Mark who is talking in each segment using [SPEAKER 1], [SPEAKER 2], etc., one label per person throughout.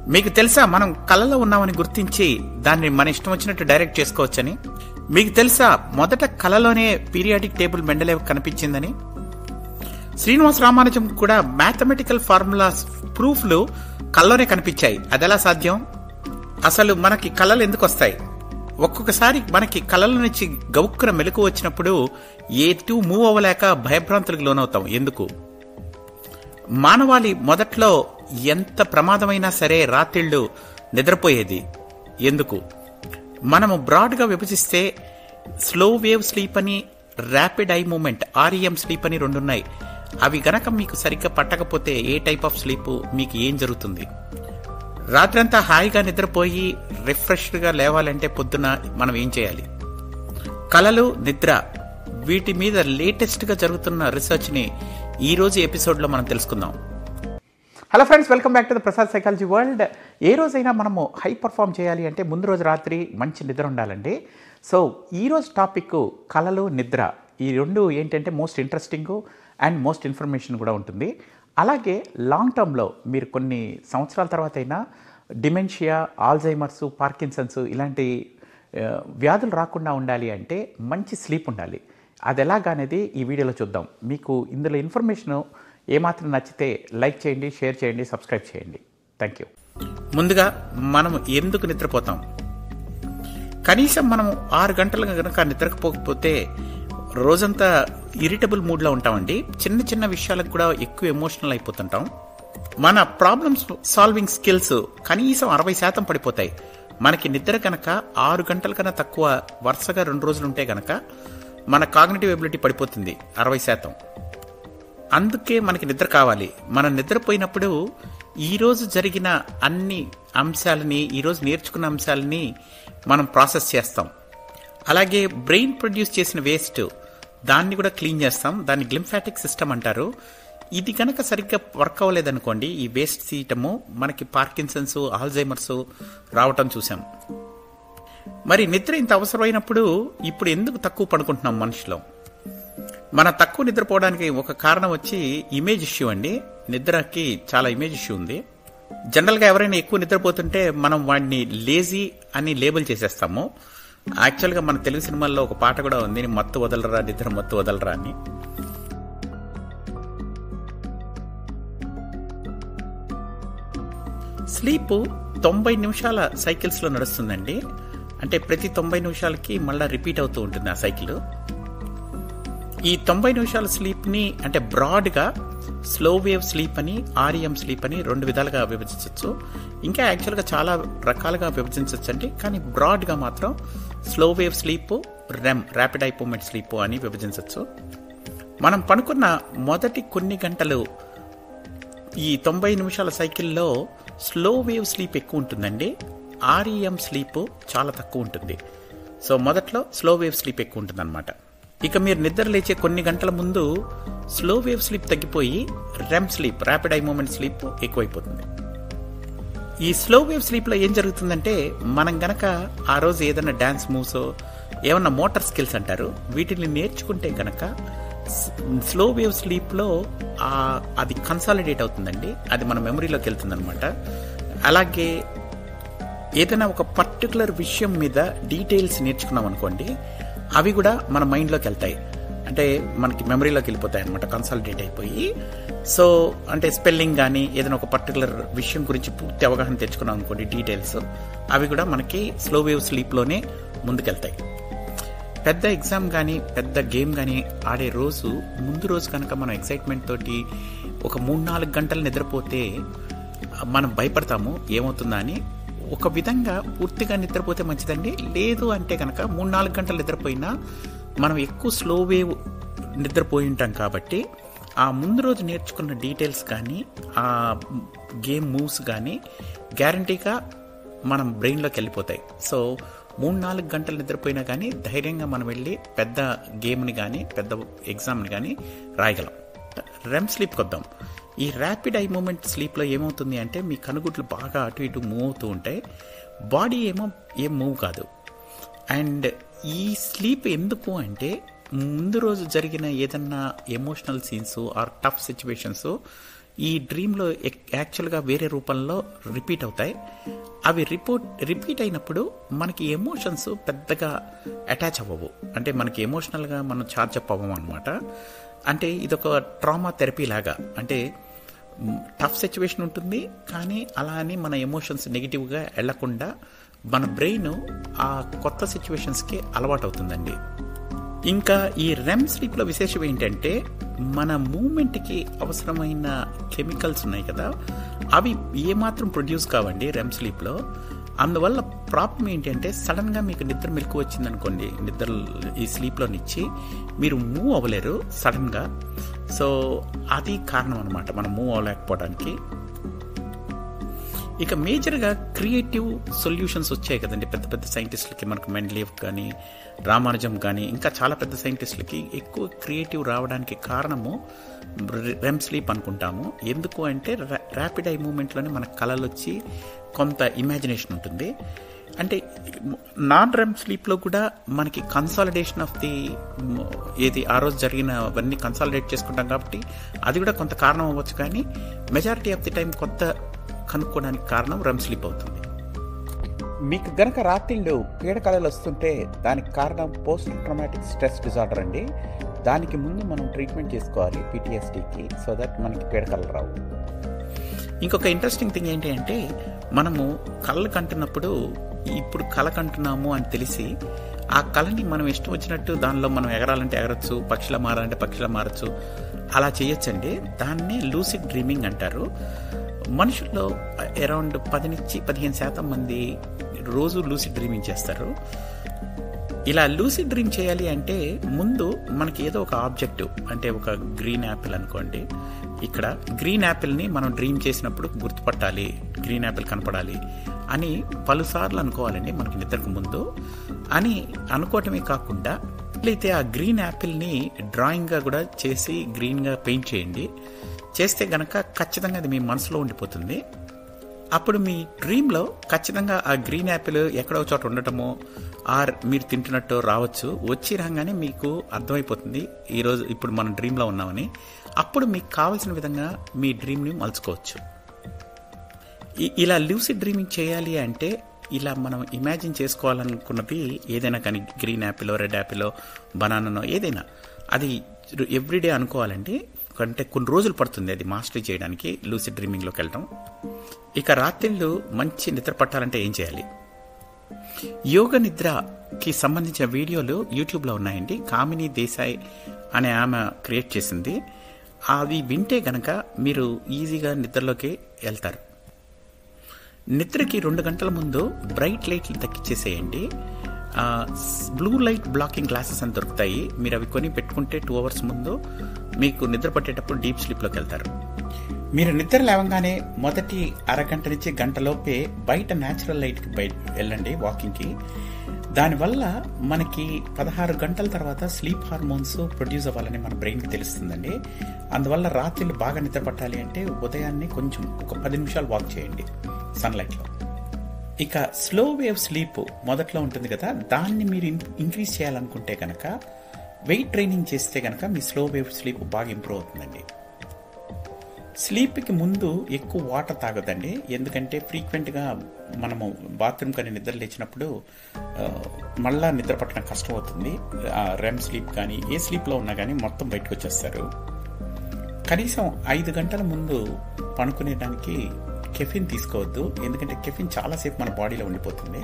[SPEAKER 1] మీకు తెలుసా మనం కళలో ఉన్నామని గుర్తించి దాన్ని మన ఇష్టం వచ్చినట్టు డైరెక్ట్ చేసుకోవచ్చని మీకు తెలుసా మొదట కళలోనే పీరియాడిక్ టేబుల్ మెండలేవ్ కనిపించిందని శ్రీనివాస్ రామానుజం కూడా మ్యాథమెటికల్ ఫార్ములాస్ ప్రూఫ్లు కళ్ళలోనే కనిపించాయి అదెలా సాధ్యం అసలు మనకి కళలు ఎందుకు వస్తాయి ఒక్కొక్కసారి మనకి కళల నుంచి గౌక్కున మెలకు వచ్చినప్పుడు ఏ టూ మూవ్ అవ్వలేక భయభ్రాంతులకు లోనవుతాం ఎందుకు మానవాళి మొదట్లో ఎంత ప్రమాదమైనా సరే రాత్రిళ్ళు నిద్రపోయేది ఎందుకు మనము బ్రాడ్గా విభజిస్తే స్లో వేవ్ స్లీప్ అని rapid eye movement REM sleep అని రెండున్నాయి అవి గనక మీకు సరిగ్గా పట్టకపోతే ఏ టైప్ ఆఫ్ స్లీప్ మీకు ఏం జరుగుతుంది రాత్రంతా హాయిగా నిద్రపోయి రిఫ్రెష్డ్గా లేవాలంటే పొద్దున మనం ఏం చేయాలి కళలు నిద్ర వీటి మీద లేటెస్ట్గా జరుగుతున్న రీసెర్చ్ని ఈ రోజు ఎపిసోడ్లో మనం తెలుసుకుందాం hello friends welcome back to the Prasad psychology world ఏ రోజైనా మనము హై పర్ఫామ్ చేయాలి అంటే ముందు రోజు రాత్రి మంచి నిద్ర ఉండాలండి సో ఈ రోజు టాపిక్ కళలు నిద్ర ఈ రెండు ఏంటంటే most interesting and most information కూడా ఉంటుంది అలాగే లాంగ్ టర్మ్లో మీరు కొన్ని సంవత్సరాల తర్వాత అయినా డిమెన్షియా ఆల్జైమర్స్ పార్కిన్సన్స్ ఇలాంటి ఆ, వ్యాధులు రాకుండా ఉండాలి అంటే మంచి స్లీప్ ఉండాలి అది ఎలాగనేది ఈ వీడియోలో చూద్దాం మీకు ఇందులో ఇన్ఫర్మేషన్ ఏమాత్రం నచ్చితే లైక్ చేయండి షేర్ చేయండి సబ్స్క్రైబ్ చేయండి థ్యాంక్ యూ ముందుగా మనం ఎందుకు నిద్రపోతాం కనీసం మనం ఆరు గంటలు కనుక నిద్రపోకపోతే రోజంతా ఇరిటబుల్ మూడ్లో ఉంటామండి చిన్న చిన్న విషయాలకు కూడా ఎక్కువ ఎమోషనల్ అయిపోతుంటాం మన ప్రాబ్లమ్స్ సాల్వింగ్ స్కిల్స్ కనీసం అరవై శాతం పడిపోతాయి మనకి నిద్ర కనుక ఆరు గంటల కన్నా తక్కువ వరుసగా రెండు రోజులు ఉంటే గనక మన కాగ్నిటివ్ ఎబిలిటీ పడిపోతుంది అరవై శాతం అందుకే మనకి నిద్ర కావాలి మనం నిద్రపోయినప్పుడు ఈ రోజు జరిగిన అన్ని అంశాలని ఈ రోజు నేర్చుకున్న అంశాలని మనం ప్రాసెస్ చేస్తాం అలాగే బ్రెయిన్ ప్రొడ్యూస్ చేసిన వేస్ట్ దాన్ని కూడా క్లీన్ చేస్తాం దాన్ని గ్లింఫాటిక్ సిస్టమ్ అంటారు ఇది కనుక సరిగ్గా వర్క్ అవ్వలేదనుకోండి ఈ వేస్ట్ తీయటము మనకి పార్కిన్సన్స్ ఆల్జైమర్స్ రావటం చూసాం మరి నిద్ర ఇంత అవసరమైనప్పుడు ఇప్పుడు ఎందుకు తక్కువ పడుకుంటున్నాం మనుషులో మన తక్కువ నిద్రపోవడానికి ఒక కారణం వచ్చి ఇమేజ్ ఇష్యూ అండి నిద్రకి చాలా ఇమేజ్ ఇష్యూ ఉంది జనరల్గా ఎవరైనా ఎక్కువ నిద్రపోతుంటే మనం వాడిని లేజీ అని లేబుల్ చేసేస్తాము యాక్చువల్గా మన తెలుగు సినిమాల్లో ఒక పాట కూడా ఉంది మత్తు వదలరా నిద్ర మత్తు వదలరా అని స్లీప్ తొంభై నిమిషాల సైకిల్స్లో నడుస్తుందండి అంటే ప్రతి తొంభై నిమిషాలకి మళ్ళీ రిపీట్ అవుతూ ఉంటుంది ఆ సైకిల్ ఈ తొంభై నిమిషాల స్లీప్ని అంటే బ్రాడ్గా స్లో వేవ్ స్లీప్ అని ఆర్ఈఎం స్లీప్ అని రెండు విధాలుగా విభజించవచ్చు ఇంకా యాక్చువల్గా చాలా రకాలుగా విభజించవచ్చు అండి కానీ బ్రాడ్గా మాత్రం slow wave sleep REM rapid eye movement sleep అని విభజించవచ్చు మనం పనుకున్న మొదటి కొన్ని గంటలు ఈ తొంభై నిమిషాల సైకిల్లో స్లో వేవ్ స్లీప్ ఎక్కువ ఉంటుందండి ఆర్ఈఎం స్లీప్ చాలా తక్కువ ఉంటుంది సో మొదట్లో స్లో వేవ్ స్లీప్ ఎక్కువ ఉంటుంది అనమాట ఇక మీరు నిద్ర లేచే కొన్ని గంటల ముందు స్లో వేవ్ స్లీప్ తగ్గిపోయి REM sleep rapid eye movement sleep ఎక్కువైపోతుంది ఈ స్లో వేవ్ స్లీప్లో ఏం జరుగుతుందంటే మనం గనక ఆ రోజు ఏదైనా డ్యాన్స్ మూవ్స్ ఏమన్నా మోటార్ స్కిల్స్ అంటారు వీటిని నేర్చుకుంటే గనక స్లో వేవ్ స్లీప్లో అది కన్సాలిడేట్ అవుతుందండి అది మన మెమరీలోకి వెళ్తుంది అనమాట అలాగే ఏదైనా ఒక పర్టికులర్ విషయం మీద డీటెయిల్స్ నేర్చుకున్నాం అనుకోండి అవి కూడా మన మైండ్లోకి వెళ్తాయి అంటే మనకి మెమరీలోకి వెళ్ళిపోతాయి అనమాట కన్సాలిడేట్ అయిపోయి సో అంటే స్పెల్లింగ్ కానీ ఏదైనా ఒక పర్టికులర్ విషయం గురించి పూర్తి అవగాహన తెచ్చుకున్నాం అనుకోండి డీటెయిల్స్ అవి కూడా మనకి స్లో వేవ్ స్లీప్లోనే ముందుకెళ్తాయి పెద్ద ఎగ్జామ్ కానీ పెద్ద గేమ్ కానీ ఆడే రోజు ముందు రోజు కనుక మనం ఎక్సైట్మెంట్ తోటి ఒక మూడు నాలుగు గంటలు నిద్రపోతే మనం భయపడతాము ఏమవుతుందా అని ఒక విధంగా పూర్తిగా నిద్రపోతే మంచిదండి లేదు అంటే కనుక మూడు నాలుగు గంటలు నిద్రపోయినా మనం ఎక్కువ స్లో వేవ్ నిద్రపోయి ఉంటాం కాబట్టి ఆ ముందు రోజు నేర్చుకున్న డీటెయిల్స్ కానీ ఆ గేమ్ మూవ్స్ కానీ గ్యారంటీగా మనం బ్రెయిన్లోకి వెళ్ళిపోతాయి సో మూడు నాలుగు గంటలు నిద్రపోయినా కానీ ధైర్యంగా మనం వెళ్ళి పెద్ద గేమ్ని కానీ పెద్ద ఎగ్జామ్ని కానీ రాయగలం రెమ్ స్లీప్కి వద్దాం ఈ ర్యాపిడ్ ఐ మూమెంట్ స్లీప్లో ఏమవుతుంది అంటే మీ కనుగుడ్లు బాగా అటు ఇటు మూవ్ అవుతూ ఉంటాయి బాడీ ఏమో ఏం మూవ్ కాదు అండ్ ఈ స్లీప్ ఎందుకు అంటే ముందు రోజు జరిగిన ఏదన్నా emotional scenes or tough situations ఈ డ్రీమ్లో యాక్చువల్గా వేరే రూపంలో రిపీట్ అవుతాయి అవి రిపోర్ట్ రిపీట్ అయినప్పుడు మనకి ఎమోషన్స్ పెద్దగా అటాచ్ అవ్వవు అంటే మనకి ఎమోషనల్గా మనం చార్జ్ అప్ అవ్వము అనమాట అంటే ఇదొక ట్రామా థెరపీ లాగా అంటే టఫ్ సిచ్యువేషన్ ఉంటుంది కానీ అలా అని మన ఎమోషన్స్ నెగిటివ్గా వెళ్లకుండా మన బ్రెయిన్ ఆ కొత్త సిచ్యువేషన్స్కి అలవాటు అవుతుందండి ఇంకా ఈ రెమ్ స్లీప్లో విశేషం ఏంటంటే మన మూమెంట్కి అవసరమైన కెమికల్స్ ఉన్నాయి కదా అవి ఏమాత్రం ప్రొడ్యూస్ కావండి రెమ్ స్లీప్లో అందువల్ల ప్రాబ్లం ఏంటంటే సడన్గా మీకు నిద్ర మెలకు వచ్చిందనుకోండి నిద్ర ఈ స్లీప్లో నిచ్చి మీరు మూవ్ అవ్వలేరు సడన్గా సో అది కారణం అనమాట మనం మూవ్ అవ్వలేకపోవడానికి ఇక మేజర్గా క్రియేటివ్ సొల్యూషన్స్ వచ్చాయి కదండి పెద్ద పెద్ద సైంటిస్టులకి మనకు మెండ్లీవ్ కానీ రామానుజం కానీ ఇంకా చాలా పెద్ద సైంటిస్టులకి ఎక్కువ క్రియేటివ్ రావడానికి కారణము రెమ్ స్లీప్ అనుకుంటాము ఎందుకు అంటే ర్యాపిడ్ ఐ మూమెంట్లోనే మన కళలు వచ్చి కొంత ఇమాజినేషన్ ఉంటుంది అంటే నాన్ రెమ్ స్లీప్లో కూడా మనకి కన్సాలిడేషన్ ఆఫ్ ది ఏది ఆ రోజు జరిగినవన్నీ కన్సాలిడేట్ చేసుకుంటాం కాబట్టి అది కూడా కొంత కారణం అవ్వచ్చు కానీ మెజారిటీ ఆఫ్ ది టైం కొత్త కనుక్కోవడానికి కారణం రెమ్ స్లీప్ అవుతుంది మీకు గనక రాత్రిళ్ళు పీడకలలు వస్తుంటే దానికి కారణం పోస్ట్ ట్రమాటిక్ స్ట్రెస్ డిజార్డర్ అండి దానికి ముందు మనం ట్రీట్మెంట్ చేసుకోవాలి పీటీఎస్డీకి సో దట్ మనకి పీడకలలు రావు ఇంకొక ఇంట్రెస్టింగ్ థింగ్ ఏంటి అంటే మనము కళ్ళు కంటున్నప్పుడు ఇప్పుడు కళ కంటున్నాము అని తెలిసి ఆ కళని మనం ఇష్టం వచ్చినట్టు దానిలో మనం ఎగరాలంటే ఎగరచ్చు పక్షిలా మారాలంటే పక్షిలా మారచ్చు అలా చేయొచ్చండి దాన్ని లూసిడ్ డ్రీమింగ్ అంటారు మనుషుల్లో అరౌండ్ పది నుంచి పదిహేను శాతం మంది రోజు లూసిడ్ డ్రీమింగ్ చేస్తారు ఇలా లూసిడ్ డ్రీమ్ చేయాలి అంటే ముందు మనకి ఏదో ఒక ఆబ్జెక్టివ్ అంటే ఒక గ్రీన్ యాపిల్ అనుకోండి ఇక్కడ గ్రీన్ యాపిల్ని మనం డ్రీమ్ చేసినప్పుడు గుర్తుపట్టాలి గ్రీన్ యాపిల్ కనపడాలి అని పలుసార్లు అనుకోవాలండి మనకి నిద్రకు ముందు అని అనుకోవటమే కాకుండా అయితే ఆ గ్రీన్ యాపిల్ని డ్రాయింగ్గా కూడా చేసి గ్రీన్గా పెయింట్ చేయండి చేస్తే గనక ఖచ్చితంగా అది మీ మనసులో ఉండిపోతుంది అప్పుడు మీ డ్రీమ్లో ఖచ్చితంగా ఆ గ్రీన్ యాపిల్ ఎక్కడో చోట ఉండటమో ఆర్ మీరు తింటున్నట్టు రావచ్చు వచ్చి రాగానే మీకు అర్థమైపోతుంది ఈరోజు ఇప్పుడు మనం డ్రీమ్లో ఉన్నామని అప్పుడు మీకు కావలసిన విధంగా మీ డ్రీమ్ని మలుచుకోవచ్చు ఇలా లూసిడ్ డ్రీమింగ్ చేయాలి అంటే ఇలా మనం ఇమాజిన్ చేసుకోవాలనుకున్నది ఏదైనా కానీ గ్రీన్ యాపిల్ రెడ్ యాపిల్ బనానానో ఏదైనా అది ఎవ్రీడే అనుకోవాలండి అంటే కొన్ని రోజులు పడుతుంది అది మాస్టరీ చేయడానికి లూసిడ్ డ్రీమింగ్లోకి వెళ్ళడం ఇక రాత్రిళ్ళు మంచి నిద్ర పట్టాలంటే ఏం చేయాలి యోగ నిద్రకి సంబంధించిన వీడియోలు యూట్యూబ్లో ఉన్నాయండి కామిని దేశాయ్ అనే ఆమె క్రియేట్ చేసింది అవి వింటే గనక మీరు ఈజీగా నిద్రలోకి వెళ్తారు నిద్రకి రెండు గంటల ముందు బ్రైట్ లైట్లు తగ్గించేసేయండి బ్లూ లైట్ బ్లాకింగ్ గ్లాసెస్ అని దొరుకుతాయి మీరు అవి కొని పెట్టుకుంటే టూ అవర్స్ ముందు మీకు నిద్ర పట్టేటప్పుడు డీప్ స్లీప్లోకి వెళ్తారు మీరు నిద్ర లేవగానే మొదటి అరగంట నుంచి గంటలోపే బయట న్యాచురల్ లైట్కి బయట వెళ్ళండి వాకింగ్కి దానివల్ల మనకి పదహారు గంటల తర్వాత స్లీప్ హార్మోన్స్ ప్రొడ్యూస్ అవ్వాలని మన బ్రెయిన్కి తెలుస్తుందండి అందువల్ల రాత్రిళ్ళు బాగా నిద్ర పట్టాలి అంటే ఉదయాన్నే కొంచెం ఒక పది నిమిషాలు వాక్ చేయండి సన్లైట్లో ఇక స్లో వేవ్ స్లీప్ మొదట్లో ఉంటుంది కదా దాన్ని మీరు ఇంక్రీజ్ చేయాలనుకుంటే కనుక వెయిట్ ట్రైనింగ్ చేస్తే కనుక మీ స్లో వేవ్ స్లీప్ బాగా ఇంప్రూవ్ అవుతుందండి స్లీప్కి ముందు ఎక్కువ వాటర్ తాగదండి ఎందుకంటే ఫ్రీక్వెంట్గా మనము బాత్రూమ్ కానీ నిద్ర లేచినప్పుడు మళ్ళా నిద్ర పట్టడం కష్టం అవుతుంది రెమ్ స్లీప్ కానీ ఏ స్లీప్లో ఉన్నా కానీ మొత్తం బయటకు వచ్చేస్తారు కనీసం ఐదు గంటల ముందు పనుకునేదానికి కెఫిన్ తీసుకోవద్దు ఎందుకంటే కెఫిన్ చాలాసేపు మన బాడీలో ఉండిపోతుంది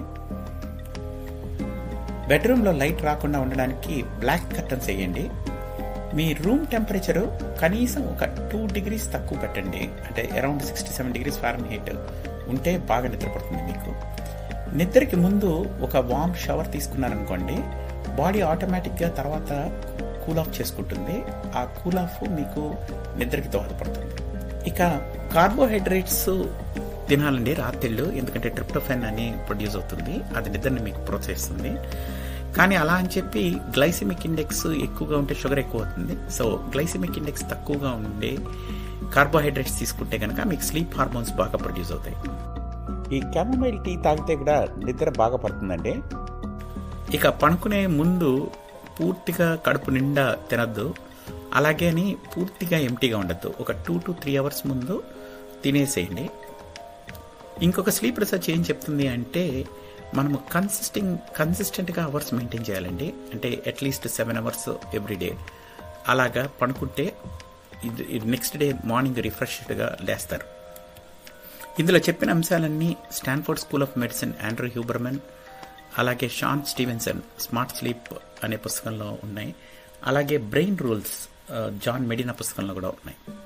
[SPEAKER 1] బెడ్రూమ్లో లైట్ రాకుండా ఉండడానికి బ్లాక్ కర్టన్స్ వేయండి మీ రూమ్ టెంపరేచరు కనీసం ఒక టూ డిగ్రీస్ తక్కువ పెట్టండి అంటే around sixty seven degrees Fahrenheit ఉంటే బాగా నిద్రపడుతుంది మీకు నిద్రకి ముందు ఒక వామ్ షవర్ తీసుకున్నారనుకోండి బాడీ ఆటోమేటిక్గా తర్వాత కూల్ ఆఫ్ చేసుకుంటుంది ఆ కూల్ ఆఫ్ మీకు నిద్రకి దోహదపడుతుంది ఇక కార్బోహైడ్రేట్స్ తినాలండి రాత్రిళ్ళు ఎందుకంటే ట్రిప్టోఫెన్ అని ప్రొడ్యూస్ అవుతుంది అది నిద్రని మీకు ప్రోత్సహిస్తుంది కానీ అలా అని చెప్పి గ్లైసిమిక్ ఇండెక్స్ ఎక్కువగా ఉంటే షుగర్ ఎక్కువ అవుతుంది సో గ్లైసిమిక్ ఇండెక్స్ తక్కువగా ఉండే కార్బోహైడ్రేట్స్ తీసుకుంటే కనుక మీకు స్లీప్ హార్మోన్స్ బాగా ప్రొడ్యూస్ అవుతాయి ఈ క్యామమైల్ టీ తాగితే కూడా నిద్ర బాగా పడుతుందండి ఇక పడుకునే ముందు పూర్తిగా కడుపు నిండా తినద్దు అలాగే అని పూర్తిగా ఎంటీగా ఉండద్దు ఒక టూ టు త్రీ అవర్స్ ముందు తినేసేయండి ఇంకొక స్లీప్ రీసెర్చ్ ఏం చెప్తుంది అంటే మనము కన్సిస్టింగ్ కన్సిస్టెంట్గా అవర్స్ మెయింటైన్ చేయాలండి అంటే అట్లీస్ట్ సెవెన్ అవర్స్ ఎవ్రీడే అలాగా పడుకుంటే ఇది నెక్స్ట్ డే మార్నింగ్ రిఫ్రెష్డ్గా లేస్తారు ఇందులో చెప్పిన అంశాలన్నీ Stanford School of Medicine Andrew Huberman అలాగే షాన్ స్టీవెన్సన్ స్మార్ట్ స్లీప్ అనే పుస్తకంలో ఉన్నాయి అలాగే బ్రెయిన్ రూల్స్ జాన్ మెడినా పుస్తకంలో కూడా ఉన్నాయి